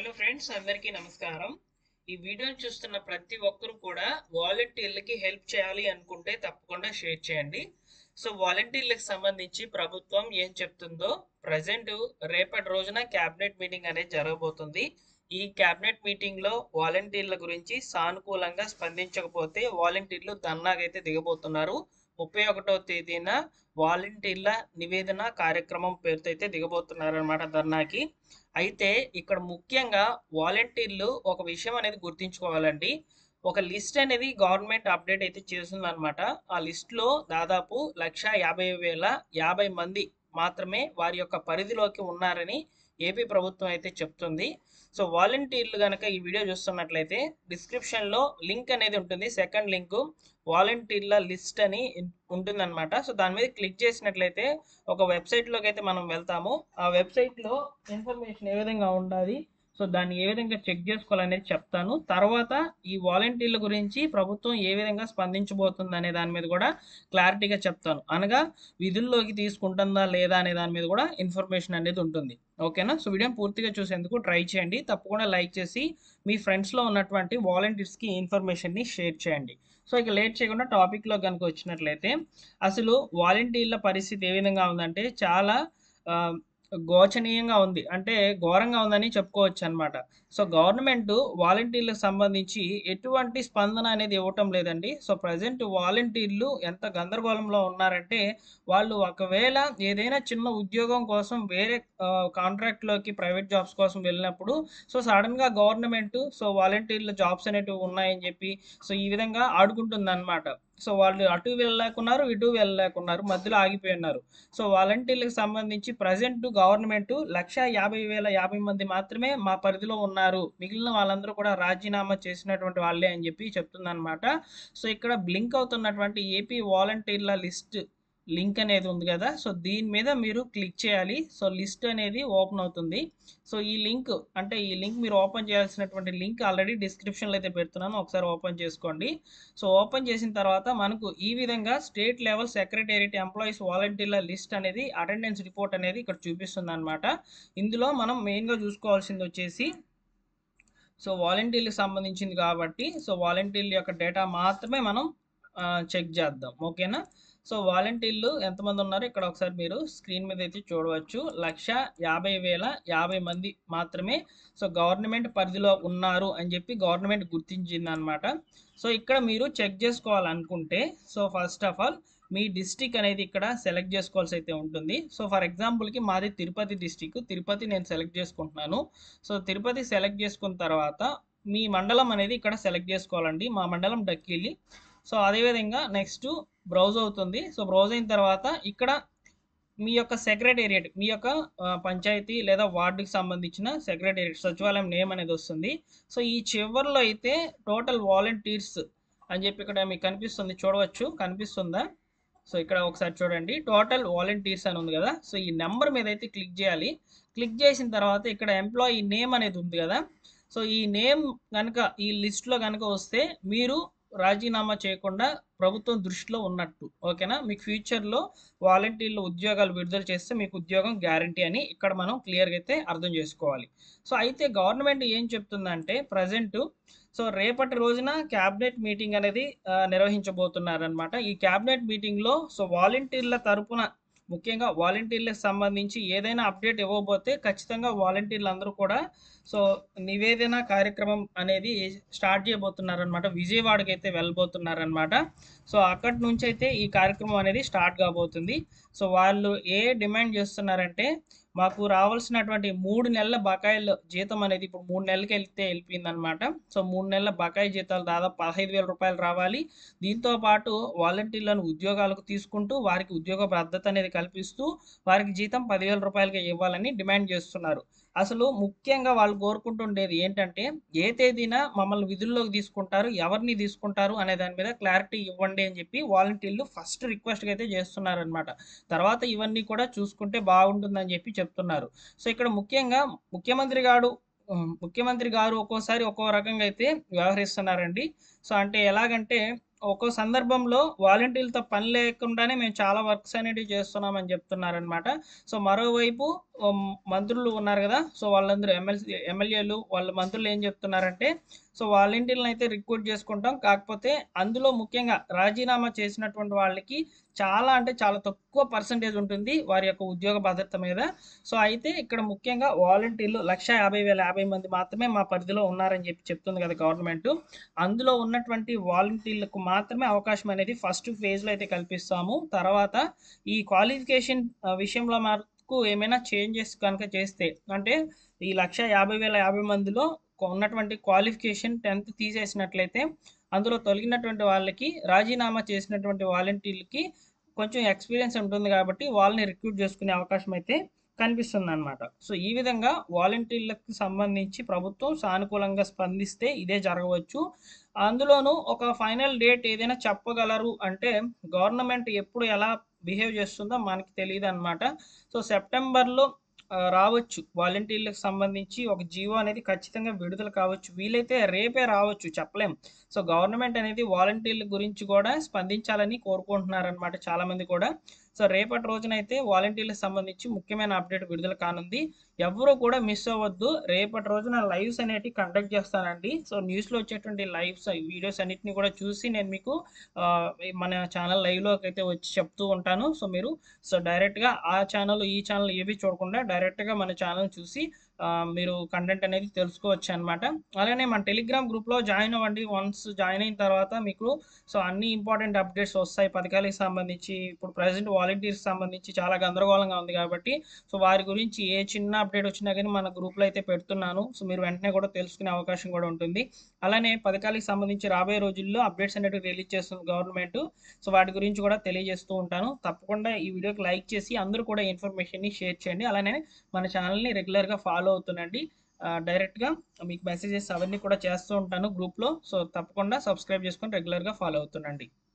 hello friends అందరికీ నమస్కారం ఈ వీడియోని చూస్తున్న ప్రతి ఒక్కరు కూడా వాలంటీర్లకి హెల్ప్ చేయాలి అనుకుంటే తప్పకుండా షేర్ చేయండి సో వాలంటీర్లకు సంబంధించి ప్రభుత్వం ఏం చెప్తుందో ప్రజెంట్ రేపటి రోజున క్యాబినెట్ మీటింగ్ అనేది జరగబోతుంది ఈ క్యాబినెట్ మీటింగ్ లో వాలంటీర్ల గురించి సానుకూలంగా స్పందించకపోతే వాలంటీర్లు ధర్నాకైతే దిగబోతున్నారు ముప్పై ఒకటో తేదీన వాలంటీర్ల నివేదన కార్యక్రమం పేరుతో అయితే దిగబోతున్నారు అనమాట ధర్నాకి అయితే ఇక్కడ ముఖ్యంగా వాలంటీర్లు ఒక విషయం అనేది గుర్తుంచుకోవాలండి ఒక లిస్ట్ అనేది గవర్నమెంట్ అప్డేట్ అయితే చేస్తుంది అనమాట ఆ లిస్ట్ లో దాదాపు లక్ష యాభై వేల యాభై మంది మాత్రమే వారి యొక్క పరిధిలోకి ఉన్నారని ఏపీ ప్రభుత్వం అయితే చెప్తుంది సో వాలంటీర్లు కనుక ఈ వీడియో చూస్తున్నట్లయితే డిస్క్రిప్షన్ లో లింక్ అనేది ఉంటుంది సెకండ్ లింక్ వాలంటీర్ల లిస్ట్ అని ఉంటుందన్నమాట సో దాని మీద క్లిక్ చేసినట్లయితే ఒక వెబ్సైట్ లోకి అయితే మనం వెళ్తాము ఆ వెబ్సైట్ లో ఇన్ఫర్మేషన్ ఏ విధంగా ఉండాలి సో దాన్ని ఏ విధంగా చెక్ చేసుకోవాలనేది చెప్తాను తర్వాత ఈ వాలంటీర్ల గురించి ప్రభుత్వం ఏ విధంగా స్పందించబోతుంది అనే దాని మీద కూడా క్లారిటీగా చెప్తాను అనగా విధుల్లోకి తీసుకుంటుందా లేదా అనే దాని మీద కూడా ఇన్ఫర్మేషన్ అనేది ఉంటుంది ఓకేనా సో వీడియోని పూర్తిగా చూసేందుకు ట్రై చేయండి తప్పకుండా లైక్ చేసి మీ ఫ్రెండ్స్లో ఉన్నటువంటి వాలంటీర్స్కి ఇన్ఫర్మేషన్ని షేర్ చేయండి సో ఇక లేట్ చేయకుండా టాపిక్లో కనుక వచ్చినట్లయితే అసలు వాలంటీర్ల పరిస్థితి ఏ విధంగా ఉందంటే చాలా ఆ, గోచనీయంగా ఉంది అంటే ఘోరంగా ఉందని చెప్పుకోవచ్చు అనమాట సో గవర్నమెంట్ వాలంటీర్లకు సంబంధించి ఎటువంటి స్పందన అనేది ఇవ్వటం లేదండి సో ప్రజెంట్ వాలంటీర్లు ఎంత గందరగోళంలో ఉన్నారంటే వాళ్ళు ఒకవేళ ఏదైనా చిన్న ఉద్యోగం కోసం వేరే కాంట్రాక్ట్ లోకి ప్రైవేట్ జాబ్స్ కోసం వెళ్ళినప్పుడు సో సడన్ గా గవర్నమెంట్ సో వాలంటీర్ల జాబ్స్ అనేటివి ఉన్నాయని చెప్పి సో ఈ విధంగా ఆడుకుంటుంది అనమాట సో వాళ్ళు అటు వెళ్ళలేకున్నారు ఇటు వెళ్ళలేకున్నారు మధ్యలో ఆగిపోయి ఉన్నారు సో వాలంటీర్లకు సంబంధించి ప్రజెంట్ గవర్నమెంట్ లక్ష యాభై వేల యాభై మంది మాత్రమే మా పరిధిలో ఉన్నారు మిగిలిన వాళ్ళందరూ కూడా రాజీనామా చేసినటువంటి వాళ్ళే అని చెప్పి చెప్తుందన్నమాట సో ఇక్కడ బ్లింక్ అవుతున్నటువంటి ఏపీ వాలంటీర్ల లిస్ట్ లింక్ అనేది ఉంది కదా సో దీని మీద మీరు క్లిక్ చేయాలి సో లిస్ట్ అనేది ఓపెన్ అవుతుంది సో ఈ లింక్ అంటే ఈ లింక్ మీరు ఓపెన్ చేయాల్సినటువంటి లింక్ ఆల్రెడీ డిస్క్రిప్షన్లో అయితే పెడుతున్నాను ఒకసారి ఓపెన్ చేసుకోండి సో ఓపెన్ చేసిన తర్వాత మనకు ఈ విధంగా స్టేట్ లెవెల్ సెక్రటేరియట్ ఎంప్లాయీస్ వాలంటీర్ల లిస్ట్ అనేది అటెండెన్స్ రిపోర్ట్ అనేది ఇక్కడ చూపిస్తుంది అనమాట ఇందులో మనం మెయిన్గా చూసుకోవాల్సింది వచ్చేసి సో వాలంటీర్లకు సంబంధించింది కాబట్టి సో వాలంటీర్ల యొక్క డేటా మాత్రమే మనం చెక్ చేద్దాం ఓకేనా సో వాలంటీర్లు ఎంతమంది ఉన్నారు ఇక్కడ ఒకసారి మీరు స్క్రీన్ మీద అయితే చూడవచ్చు లక్ష యాభై వేల యాభై మంది మాత్రమే సో గవర్నమెంట్ పరిధిలో ఉన్నారు అని చెప్పి గవర్నమెంట్ గుర్తించింది అనమాట సో ఇక్కడ మీరు చెక్ చేసుకోవాలనుకుంటే సో ఫస్ట్ ఆఫ్ ఆల్ మీ డిస్టిక్ అనేది ఇక్కడ సెలెక్ట్ చేసుకోవాల్సి అయితే ఉంటుంది సో ఫర్ ఎగ్జాంపుల్కి మాది తిరుపతి డిస్టిక్ తిరుపతి నేను సెలెక్ట్ చేసుకుంటున్నాను సో తిరుపతి సెలెక్ట్ చేసుకున్న తర్వాత మీ మండలం అనేది ఇక్కడ సెలెక్ట్ చేసుకోవాలండి మా మండలం డక్కిలి సో అదేవిధంగా నెక్స్ట్ బ్రౌజ్ అవుతుంది సో బ్రౌజ్ అయిన తర్వాత ఇక్కడ మీ యొక్క సెక్రటేరియట్ మీ యొక్క ఆ, పంచాయతీ లేదా వార్డుకి సంబంధించిన సెక్రటేరియట్ సచివాలయం నేమ్ అనేది వస్తుంది సో ఈ చివరిలో అయితే టోటల్ వాలంటీర్స్ అని చెప్పి ఇక్కడ మీకు కనిపిస్తుంది చూడవచ్చు కనిపిస్తుందా సో ఇక్కడ ఒకసారి చూడండి టోటల్ వాలంటీర్స్ అని ఉంది కదా సో ఈ నెంబర్ మీద అయితే క్లిక్ చేయాలి క్లిక్ చేసిన తర్వాత ఇక్కడ ఎంప్లాయీ నేమ్ అనేది ఉంది కదా సో ఈ నేమ్ కనుక ఈ లిస్ట్లో కనుక వస్తే మీరు రాజీనామా చేయకుండా ప్రభుత్వం దృష్టిలో ఉన్నట్టు ఓకేనా మీకు ఫ్యూచర్లో వాలంటీర్లు ఉద్యోగాలు విడుదల చేస్తే మీకు ఉద్యోగం గ్యారంటీ అని ఇక్కడ మనం క్లియర్గా అయితే అర్థం చేసుకోవాలి సో అయితే గవర్నమెంట్ ఏం చెప్తుందంటే ప్రజెంట్ సో రేపటి రోజున క్యాబినెట్ మీటింగ్ అనేది ఆ, నిర్వహించబోతున్నారనమాట ఈ క్యాబినెట్ మీటింగ్లో సో వాలంటీర్ల తరపున ముఖ్యంగా వాలంటీర్లకు సంబంధించి ఏదైనా అప్డేట్ ఇవ్వబోతే ఖచ్చితంగా వాలంటీర్లు అందరూ కూడా సో నివేదన కార్యక్రమం అనేది స్టార్ట్ చేయబోతున్నారనమాట విజయవాడకి అయితే వెళ్ళబోతున్నారనమాట సో అక్కడి నుంచి అయితే ఈ కార్యక్రమం అనేది స్టార్ట్ కాబోతుంది సో వాళ్ళు ఏ డిమాండ్ చేస్తున్నారంటే మాకు రావాల్సినటువంటి మూడు నెలల బకాయిల జీతం అనేది ఇప్పుడు మూడు నెలలకి వెళ్తే వెళ్ళిపోయింది అనమాట సో మూడు నెలల బకాయి జీతాలు దాదాపు పదహైదు వేల రూపాయలు రావాలి దీంతో పాటు వాలంటీర్లను ఉద్యోగాలకు తీసుకుంటూ వారికి ఉద్యోగ భద్రత అనేది కల్పిస్తూ వారికి జీతం పదివేల రూపాయలకి ఇవ్వాలని డిమాండ్ చేస్తున్నారు అసలు ముఖ్యంగా వాళ్ళు కోరుకుంటుండేది ఏంటంటే ఏ తేదీన మమ్మల్ని విధుల్లోకి తీసుకుంటారు ఎవరిని తీసుకుంటారు అనే దాని మీద క్లారిటీ ఇవ్వండి అని చెప్పి వాలంటీర్లు ఫస్ట్ రిక్వెస్ట్ అయితే చేస్తున్నారనమాట తర్వాత ఇవన్నీ కూడా చూసుకుంటే బాగుంటుందని చెప్పి చెప్తున్నారు సో ఇక్కడ ముఖ్యంగా ముఖ్యమంత్రి గారు ఉమ్, ముఖ్యమంత్రి గారు ఒక్కోసారి ఒక్కో రకంగా అయితే వ్యవహరిస్తున్నారండి సో అంటే ఎలాగంటే ఒక్కో సందర్భంలో వాలంటీర్లతో పని లేకుండానే మేము చాలా వర్క్స్ అనేటివి చేస్తున్నామని చెప్తున్నారనమాట సో మరోవైపు ఉమ్, మంత్రులు ఉన్నారు కదా సో వాళ్ళందరూ ఎమ్మెల్సీ ఎమ్మెల్యేలు వాళ్ళ మంత్రులు ఏం చెప్తున్నారంటే సో వాలంటీర్లను అయితే రిక్రూట్ చేసుకుంటాం కాకపోతే అందులో ముఖ్యంగా రాజీనామా చేసినటువంటి వాళ్ళకి చాలా అంటే చాలా తక్కువ పర్సంటేజ్ ఉంటుంది వారి యొక్క ఉద్యోగ భద్రత మీద సో అయితే ఇక్కడ ముఖ్యంగా వాలంటీర్లు లక్ష యాభై వేల యాభై మంది మాత్రమే మా పరిధిలో ఉన్నారని చెప్పి చెప్తుంది కదా గవర్నమెంట్ అందులో ఉన్నటువంటి వాలంటీర్లకు మాత్రమే అవకాశం అనేది ఫస్ట్ ఫేజ్లో అయితే కల్పిస్తాము తర్వాత ఈ క్వాలిఫికేషన్ విషయంలో మనకు ఏమైనా చేంజెస్ కనుక చేస్తే అంటే ఈ లక్ష యాభై వేల యాభై మందిలో ఉన్నటువంటి క్వాలిఫికేషన్ టెన్త్ తీసేసినట్లయితే అందులో తొలగినటువంటి వాళ్ళకి రాజీనామా చేసినటువంటి వాలంటీర్లకి కొంచెం ఎక్స్పీరియన్స్ ఉంటుంది కాబట్టి వాళ్ళని రిక్రూట్ చేసుకునే అవకాశం అయితే కనిపిస్తుంది అనమాట సో ఈ విధంగా వాలంటీర్లకు సంబంధించి ప్రభుత్వం సానుకూలంగా స్పందిస్తే ఇదే జరగవచ్చు అందులోనూ ఒక ఫైనల్ డేట్ ఏదైనా చెప్పగలరు అంటే గవర్నమెంట్ ఎప్పుడు ఎలా బిహేవ్ చేస్తుందో మనకి తెలియదు అనమాట సో సెప్టెంబర్లో ఆ, రావచ్చు వాలంటీర్లకు సంబంధించి ఒక జీవో అనేది ఖచ్చితంగా విడుదల కావచ్చు వీలైతే రేపే రావచ్చు చెప్పలేం సో గవర్నమెంట్ అనేది వాలంటీర్ల గురించి కూడా స్పందించాలని కోరుకుంటున్నారనమాట చాలా మంది కూడా సో రేపటి రోజునైతే వాలంటీర్లకు సంబంధించి ముఖ్యమైన అప్డేట్ విడుదల కానుంది ఎవరు కూడా మిస్ అవ్వద్దు రేపటి రోజున లైవ్స్ అనేటివి కండక్ట్ చేస్తానండి సో న్యూస్లో వచ్చేటువంటి లైవ్స్ వీడియోస్ అన్నిటిని కూడా చూసి నేను మీకు ఆ, మన ఛానల్ లైవ్లోకి అయితే వచ్చి చెప్తూ ఉంటాను సో మీరు సో డైరెక్ట్గా ఆ ఛానల్ ఈ ఛానల్ ఏవి చూడకుండా డైరెక్ట్గా మన ఛానల్ చూసి ఆ, మీరు కంటెంట్ అనేది తెలుసుకోవచ్చు అనమాట అలానే మన టెలిగ్రామ్ గ్రూప్లో జాయిన్ అవ్వండి వన్స్ జాయిన్ అయిన తర్వాత మీకు సో అన్ని ఇంపార్టెంట్ అప్డేట్స్ వస్తాయి పథకాలకు సంబంధించి ఇప్పుడు ప్రజెంట్ వాలంటీర్స్ సంబంధించి చాలా గందరగోళంగా ఉంది కాబట్టి సో వారి గురించి ఏ చిన్న అప్డేట్ వచ్చినా కానీ మన గ్రూప్లో అయితే పెడుతున్నాను సో మీరు వెంటనే కూడా తెలుసుకునే అవకాశం కూడా ఉంటుంది అలానే పథకాలకు సంబంధించి రాబోయే రోజుల్లో అప్డేట్స్ అనేవి రిలీజ్ చేస్తుంది గవర్నమెంట్ సో వాటి గురించి కూడా తెలియజేస్తూ ఉంటాను తప్పకుండా ఈ వీడియోకి లైక్ చేసి అందరూ కూడా ఇన్ఫర్మేషన్ని షేర్ చేయండి అలానే మన ఛానల్ని రెగ్యులర్గా ఫాలో అవుతుండండి ఆ, డైరెక్ట్గా మీకు మెసేజెస్ అవన్నీ కూడా చేస్తూ ఉంటాను గ్రూప్లో సో తప్పకుండా సబ్స్క్రైబ్ చేసుకొని రెగ్యులర్గా ఫాలో అవుతుండండి